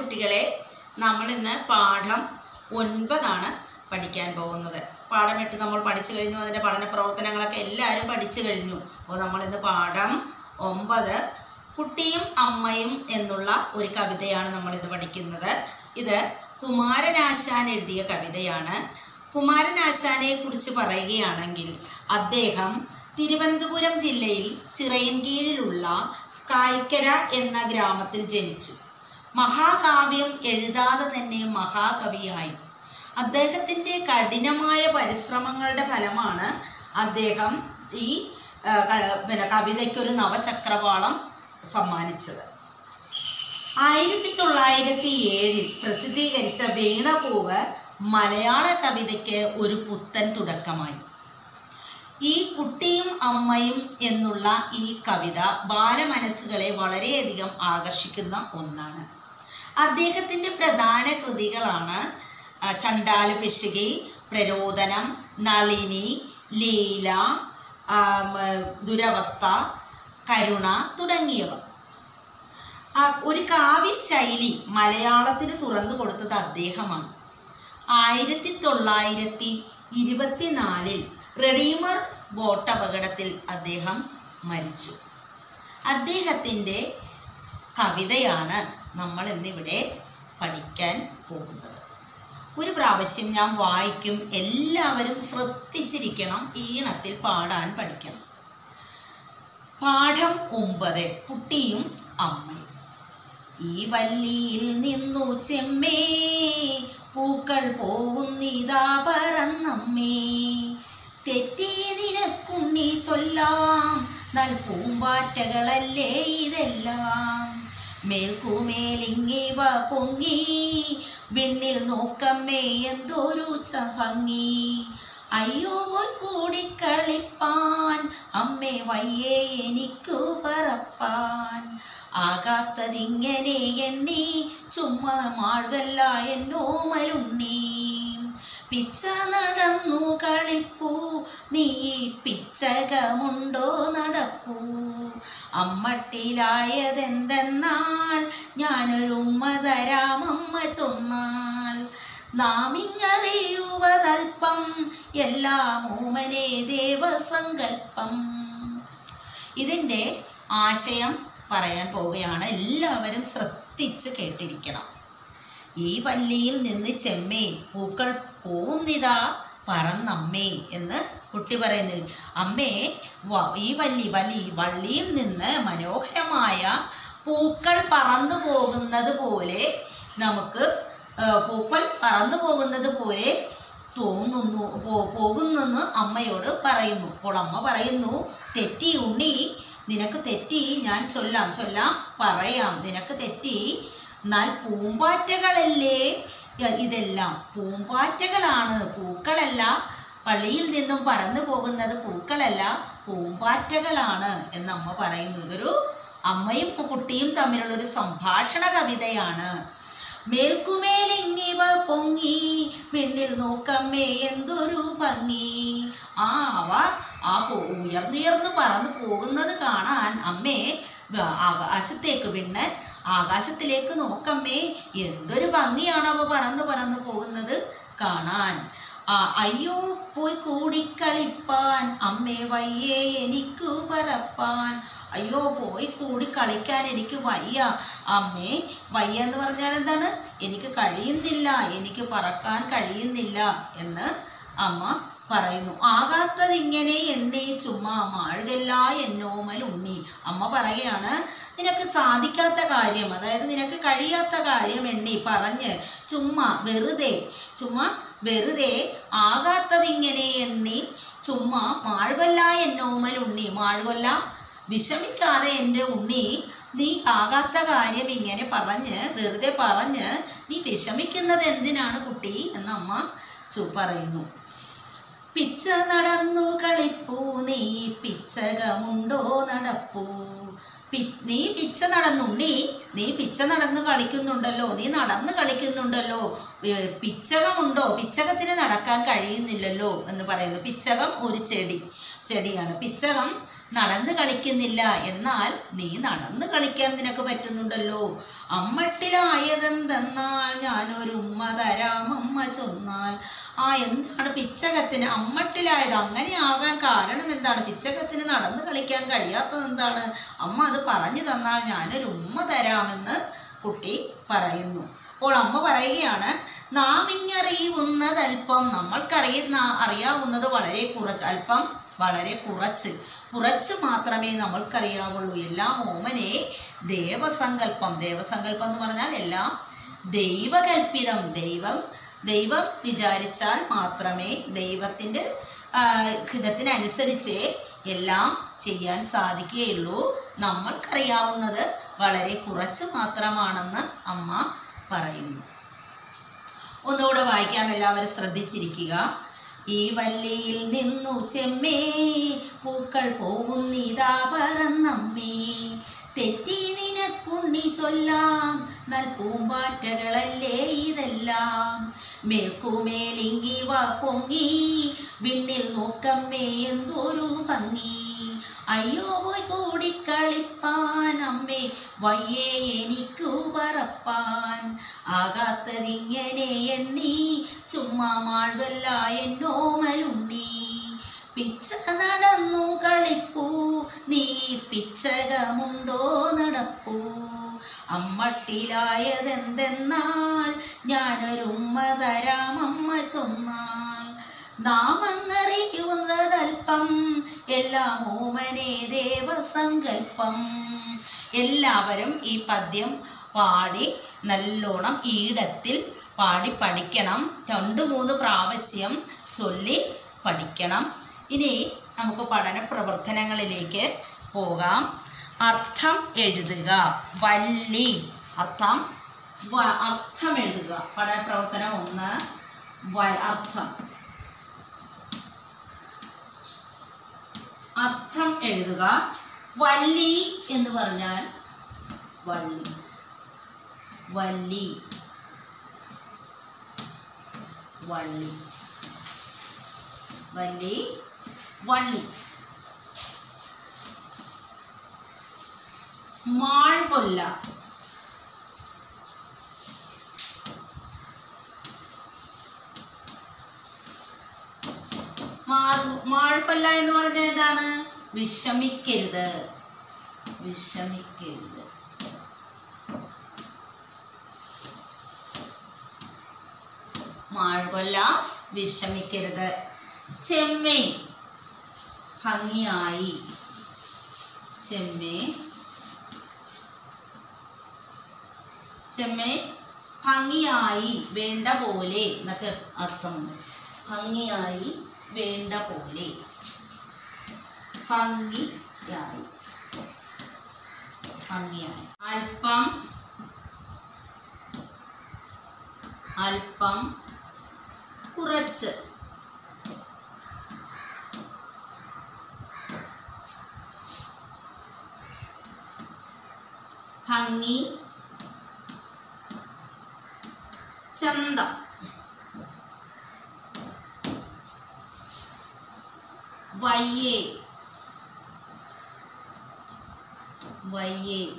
കുട്ടികളെ നമ്മൾ ഇന്ന് പാഠം ഒൻപതാണ് പഠിക്കാൻ പോകുന്നത് പാഠം എട്ട് നമ്മൾ പഠിച്ചു കഴിഞ്ഞു അതിൻ്റെ പഠന പ്രവർത്തനങ്ങളൊക്കെ എല്ലാവരും പഠിച്ചു കഴിഞ്ഞു അപ്പോൾ നമ്മൾ ഇന്ന് പാഠം ഒമ്പത് കുട്ടിയും അമ്മയും എന്നുള്ള ഒരു കവിതയാണ് നമ്മൾ ഇന്ന് പഠിക്കുന്നത് ഇത് കുമാരനാശാൻ എഴുതിയ കവിതയാണ് കുമാരനാശാനെ കുറിച്ച് പറയുകയാണെങ്കിൽ അദ്ദേഹം തിരുവനന്തപുരം ജില്ലയിൽ ചിറയൻകീഴിലുള്ള കായ്ക്കര എന്ന ഗ്രാമത്തിൽ ജനിച്ചു മഹാകാവ്യം എഴുതാതെ തന്നെ മഹാകവിയായി അദ്ദേഹത്തിൻ്റെ കഠിനമായ പരിശ്രമങ്ങളുടെ ഫലമാണ് അദ്ദേഹം ഈ ആ, ക- പിന്നെ കവിതയ്ക്കൊരു നവചക്രവാളം സമ്മാനിച്ചത് ആയിരത്തി തൊള്ളായിരത്തി ഏഴിൽ പ്രസിദ്ധീകരിച്ച വീണപൂവ് മലയാള കവിതയ്ക്ക് ഒരു പുത്തൻ തുടക്കമായി ഈ കുട്ടിയും അമ്മയും എന്നുള്ള ഈ കവിത ബാലമനസ്സുകളെ വളരെയധികം ആകർഷിക്കുന്ന ഒന്നാണ് അദ്ദേഹത്തിൻ്റെ പ്രധാന കൃതികളാണ് ആ, ചണ്ടാല പിശുകി പ്രരോദനം നളിനി ലീല ആ, മ, ദുരവസ്ഥ കരുണ തുടങ്ങിയവ ആ ഒരു കാവ്യശൈലി മലയാളത്തിന് തുറന്നു കൊടുത്തത് അദ്ദേഹമാണ് ആയിരത്തി തൊള്ളായിരത്തി ഇരുപത്തിനാലിൽ റെഡീമർ ബോട്ട് അപകടത്തിൽ അദ്ദേഹം മരിച്ചു അദ്ദേഹത്തിൻ്റെ കവിതയാണ് നമ്മൾ ഇന്നിവിടെ പഠിക്കാൻ പോകുന്നത് ഒരു പ്രാവശ്യം ഞാൻ വായിക്കും എല്ലാവരും ശ്രദ്ധിച്ചിരിക്കണം ഈണത്തിൽ പാടാൻ പഠിക്കണം പാഠം ഒമ്പത് കുട്ടിയും അമ്മയും ഈ വല്ലിയിൽ നിന്നു ചെമ്മേ പൂക്കൾ പോവുന്നിതാ പറന്നമ്മേ തെറ്റി നിനക്കുണ്ണി ചൊല്ലാം നൽ പൂമ്പാറ്റകളല്ലേ ഇതെല്ലാം മേൽക്കുമേലിങ്ങിവ പൊങ്ങി വിണ്ണിൽ നോക്കമ്മേ എന്തൊരു ചഭങ്ങി അയ്യോ പോയി കൂടിക്കളിപ്പാൻ അമ്മേ വയ്യേ എനിക്കു പറപ്പാൻ ആകാത്തതിങ്ങനെ എണ്ണി ചുമ്മാ മാഴ്വല്ല എന്നോ മലുണ്ണി പിച്ച നടന്നു കളിപ്പൂ നീ പിച്ചകമുണ്ടോ നടപ്പൂ അമ്മട്ടിലായതെന്തെന്നാൽ ഞാനൊരു ഉമ്മ തരാമമ്മ ചൊന്നാൽ നാമിങ്ങറിയുവതൽപ്പം എല്ലാം ഓമനെ ദേവസങ്കൽപ്പം ഇതിൻ്റെ ആശയം പറയാൻ പോവുകയാണ് എല്ലാവരും ശ്രദ്ധിച്ച് കേട്ടിരിക്കണം ഈ വല്ലിയിൽ നിന്ന് ചെമ്മേ പൂക്കൾ പോന്നിതാ പറന്നമ്മേ എന്ന് കുട്ടി പറയുന്നത് അമ്മേ വ- ഈ വല്ലി വല്ലി വള്ളിയിൽ നിന്ന് മനോഹരമായ പൂക്കൾ പറന്നു പോകുന്നത് പോലെ നമുക്ക് ആ, പൂക്കൾ പറന്നു പോകുന്നത് പോലെ തോന്നുന്നു പോ- പോകുന്നെന്ന് അമ്മയോട് പറയുന്നു അപ്പോൾ അമ്മ പറയുന്നു തെറ്റി ഉണ്ണി നിനക്ക് തെറ്റി ഞാൻ ചൊല്ലാം ചൊല്ലാം പറയാം നിനക്ക് തെറ്റി എന്നാൽ പൂമ്പാറ്റകളല്ലേ ഇ- ഇതെല്ലാം പൂമ്പാറ്റകളാണ് പൂക്കളല്ല പള്ളിയിൽ നിന്നും പറന്നു പോകുന്നത് പൂക്കളല്ല പൂമ്പാറ്റകളാണ് എന്ന് അമ്മ പറയുന്നു ഇതൊരു അമ്മയും കുട്ടിയും തമ്മിലുള്ളൊരു സംഭാഷണ കവിതയാണ് മേൽക്കുമേലിങ്ങിവ പൊങ്ങി പിന്നിൽ നോക്കമ്മേ എന്തൊരു ഭംഗി ആ അവ ആ പോ- ഉയർന്നുയർന്ന് പറന്ന് പോകുന്നത് കാണാൻ അമ്മേ വ- ആകാശത്തേക്ക് പിന്നെ ആകാശത്തിലേക്ക് നോക്കമ്മേ എന്തൊരു ഭംഗിയാണ് അവ പറന്ന് പറന്ന് പോകുന്നത് കാണാൻ ആ അയ്യോ പോയി കൂടിക്കളിപ്പാൻ അമ്മേ വയ്യേ എനിക്കു പറപ്പാൻ അയ്യോ പോയി കൂടി കളിക്കാൻ എനിക്ക് വയ്യ അമ്മേ വയ്യ എന്ന് പറഞ്ഞാൽ എന്താണ് എനിക്ക് കഴിയുന്നില്ല എനിക്ക് പറക്കാൻ കഴിയുന്നില്ല എന്ന് അമ്മ പറയുന്നു ആകാത്തത് ഇങ്ങനെ എണ്ണി ചുമ്മാ മാഴുകല്ല എന്നോമൽ ഉണ്ണി അമ്മ പറയുകയാണ് നിനക്ക് സാധിക്കാത്ത കാര്യം അതായത് നിനക്ക് കഴിയാത്ത കാര്യം എണ്ണി പറഞ്ഞ് ചുമ്മാ വെറുതെ ചുമ്മാ വെറുതെ ആകാത്തതിങ്ങനെ എണ്ണി ചുമ്മാ മാഴ്കൊല്ല എന്നോമൽ ഉണ്ണി മാഴ്കൊല്ല വിഷമിക്കാതെ എൻ്റെ ഉണ്ണി നീ ആകാത്ത കാര്യം ഇങ്ങനെ പറഞ്ഞ് വെറുതെ പറഞ്ഞ് നീ വിഷമിക്കുന്നത് എന്തിനാണ് കുട്ടി എന്നമ്മ ചു പറയുന്നു പിച്ച നടന്നു കളിപ്പൂ നീ പിച്ചകമുണ്ടോ നടപ്പൂ പി നീ പിച്ച നടന്നുണ്ണി നീ പിച്ച നടന്ന് കളിക്കുന്നുണ്ടല്ലോ നീ നടന്ന് കളിക്കുന്നുണ്ടല്ലോ ഏ, പിച്ചകമുണ്ടോ പിച്ചകത്തിന് നടക്കാൻ കഴിയുന്നില്ലല്ലോ എന്ന് പറയുന്നു പിച്ചകം ഒരു ചെടി ചെടിയാണ് പിച്ചകം നടന്ന് കളിക്കുന്നില്ല എന്നാൽ നീ നടന്ന് കളിക്കാൻ നിനക്ക് പറ്റുന്നുണ്ടല്ലോ അമ്മട്ടിലായതെന്തെന്നാൽ ഞാനൊരു ഉമ്മ തരാം അമ്മ ചൊന്നാൽ ആ എന്താണ് പിച്ചകത്തിന് അമ്മട്ടിലായത് അങ്ങനെ ആകാൻ കാരണം എന്താണ് പിച്ചകത്തിന് നടന്ന് കളിക്കാൻ കഴിയാത്തത് എന്താണ് അമ്മ അത് പറഞ്ഞു തന്നാൽ ഞാനൊരു ഉമ്മ തരാമെന്ന് കുട്ടി പറയുന്നു അപ്പോൾ അമ്മ പറയുകയാണ് നാം ഇങ്ങറിയുന്നതല്പം നമ്മൾക്കറിയുന്ന അറിയാവുന്നത് വളരെ കുറച്ച് അല്പം വളരെ കുറച്ച് കുറച്ച് മാത്രമേ നമ്മൾക്കറിയാവുള്ളൂ എല്ലാം ഓമനെ ദേവസങ്കല്പം ദേവസങ്കല്പം എന്ന് പറഞ്ഞാൽ എല്ലാം ദൈവകൽപ്പിതം ദൈവം ദൈവം വിചാരിച്ചാൽ മാത്രമേ ദൈവത്തിൻ്റെ ഹിതത്തിനനുസരിച്ച് എല്ലാം ചെയ്യാൻ സാധിക്കുകയുള്ളൂ നമ്മൾക്കറിയാവുന്നത് വളരെ കുറച്ച് മാത്രമാണെന്ന് അമ്മ പറയുന്നു ഒന്നുകൂടെ വായിക്കാം എല്ലാവരും ശ്രദ്ധിച്ചിരിക്കുക ഈ വല്ലിയിൽ നിന്നു ചെമ്മേ പൂക്കൾ പോകുന്നിതാ പറന്നമ്മേ തെറ്റി നിനക്കുണ്ണി ചൊല്ലാം നൽപൂമ്പാറ്റകളല്ലേ ഇതെല്ലാം മേൽക്കുമേലിങ്കി വാ പൊങ്ങി വിണ്ണിൽ നോക്കമ്മേ എന്തൊരു ഭംഗി അയ്യോ പോയി കൂടിക്കളിപ്പാൻ അമ്മേ വയ്യേ എനിക്കു പറപ്പാൻ ആകാത്തതിങ്ങനെ എണ്ണി ചുമ്മാ മാൾവല്ല എന്നോമലുണ്ണി പിച്ച നടന്നു കളിപ്പൂ നീ പിച്ചകമുണ്ടോ നടപ്പൂ അമ്മട്ടിലായതെന്തെന്നാൽ ഞാനൊരു ഉമ്മ തരാം അമ്മ ചൊന്നാൽ നാമങ്ങറിയുന്നതൽപ്പം എല്ലാം ഓമനെ ദേവസങ്കൽപ്പം എല്ലാവരും ഈ പദ്യം പാടി നല്ലോണം ഈടത്തിൽ പാടി പഠിക്കണം രണ്ട് മൂന്ന് പ്രാവശ്യം ചൊല്ലി പഠിക്കണം ഇനി നമുക്ക് പഠന പ്രവർത്തനങ്ങളിലേക്ക് പോകാം അർത്ഥം എഴുതുക വല്ലി അർത്ഥം വ- അർത്ഥം എഴുതുക പഠന പ്രവർത്തനം ഒന്ന് വ- അർത്ഥം അർത്ഥം എഴുതുക വല്ലി എന്ന് പറഞ്ഞാൽ വള്ളി വല്ലി വള്ളി വല്ലി വള്ളി മാൾകൊല്ല മാൾ- മാൾകൊല്ല എന്ന് പറഞ്ഞാൽ എന്താണ് വിഷമിക്കരുത് വിഷമിക്കരുത് മാൾകൊല്ല വിഷമിക്കരുത് ചെമ്മേ ഭംഗിയായി ചെമ്മേ ചെമ്മേ ഭംഗിയായി വേണ്ട പോലെ എന്നൊക്കെ അർത്ഥമുണ്ട് ഭംഗിയായി വേണ്ട പോലെ ഭംഗിയായി ഭംഗിയായി അല്പം അല്പം കുറച്ച് ഭംഗി ചന്തം വയ്യേ വയ്യേ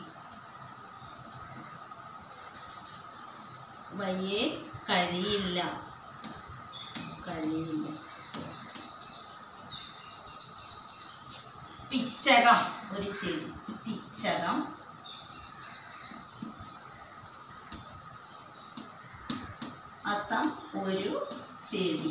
വയ്യേ കഴിയില്ല കഴിയില്ല പിച്ചകം ഒരു ചെടി പിച്ചകം അത്തം ഒരു ചെടി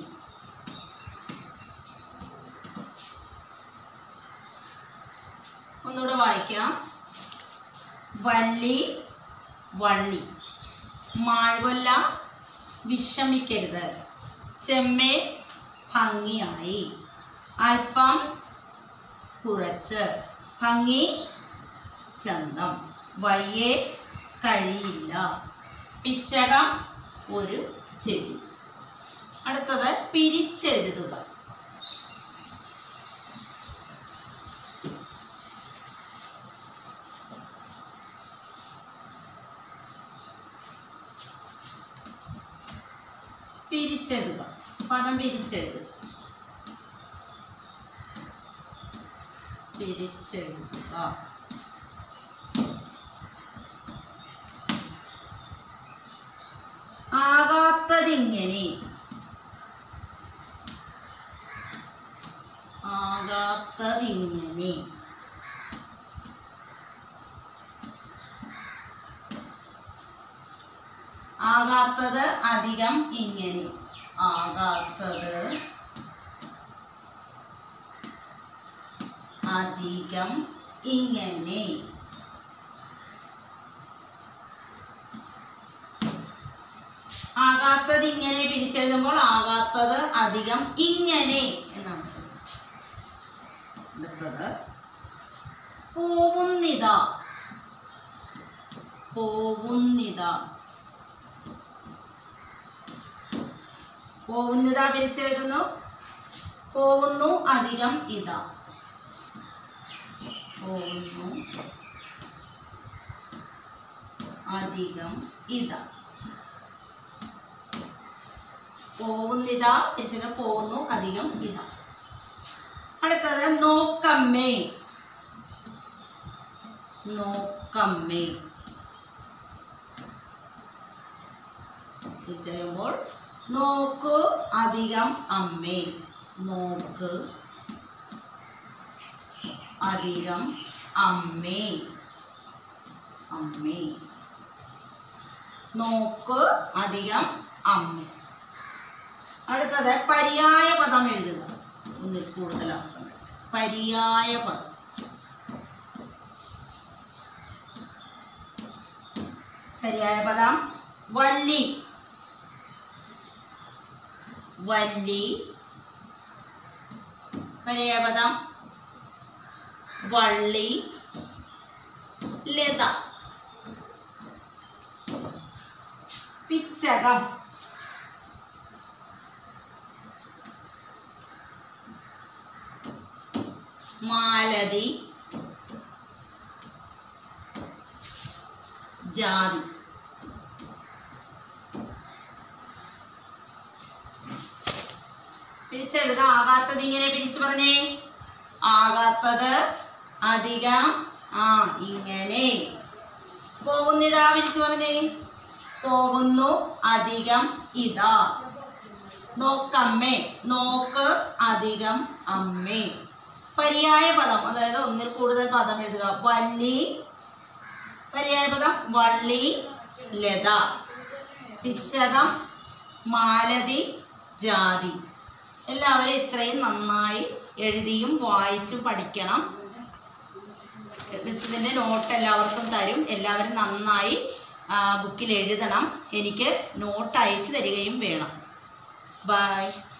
ഒന്നുകൂടെ വായിക്കാം വല്ലി വള്ളി മാഴ്വല്ല വിഷമിക്കരുത് ചെമ്മേ ഭംഗിയായി അല്പം കുറച്ച് ഭംഗി ചന്തം വയ്യേ കഴിയില്ല പിച്ചകം ഒരു ചെടി അടുത്തത് പിരിച്ചെഴുതുക പിരിച്ചെഴുതുക പദം പിരിച്ചെഴുതുക പിരിച്ചെഴുതുക ആകാത്തതിങ്ങനെ ആകാത്തതിങ്ങനെ ആകാത്തത് അധികം ഇങ്ങനെ ആകാത്തത് അധികം ഇങ്ങനെ ആകാത്തത് ഇങ്ങനെ പിരിച്ചെഴുതുമ്പോൾ ആകാത്തത് അധികം ഇങ്ങനെ എന്നാണ് അടുത്തത് പോവുന്നിത പോവുന്നിത പോവുന്നിത പിരിച്ചെഴുതുന്നു പോവുന്നു അധികം ഇതാ പോകുന്നു അധികം ഇതാ പോകുന്നിതാ തിരിച്ചിട്ട് പോകുന്നു അധികം ഇതാ അടുത്തത് നോക്കമ്മേ നോക്കമ്മേ തിരിച്ചറിയുമ്പോൾ നോക്ക് അധികം അമ്മേ നോക്ക് അധികം അമ്മേ അമ്മേ നോക്ക് അധികം അമ്മ അടുത്തത് പര്യായ പദം എഴുതുക ഒന്നിൽ കൂടുതലാക്കണം പര്യായ പദം പര്യായ പദം വല്ലി വല്ലി പര്യായ പദം വള്ളി ലത പിച്ചകം മാലതി ജാതി പിരിച്ചെഴുത ആകാത്തത് ഇങ്ങനെ പിരിച്ചു പറഞ്ഞേ ആകാത്തത് അധികം ആ ഇങ്ങനെ പോകുന്നിതാ പിരിച്ചു പറഞ്ഞേ പോകുന്നു അധികം ഇതാ നോക്കമ്മേ നോക്ക് അധികം അമ്മേ പര്യായ പദം അതായത് ഒന്നിൽ കൂടുതൽ പദം എഴുതുക വള്ളി പര്യായ പദം വള്ളി ലത പിച്ചകം മാലതി ജാതി എല്ലാവരും ഇത്രയും നന്നായി എഴുതിയും വായിച്ചും പഠിക്കണം മിസ്സിൻ്റെ നോട്ട് എല്ലാവർക്കും തരും എല്ലാവരും നന്നായി ആ, ബുക്കിൽ എഴുതണം എനിക്ക് നോട്ട് അയച്ചു തരികയും വേണം ബൈ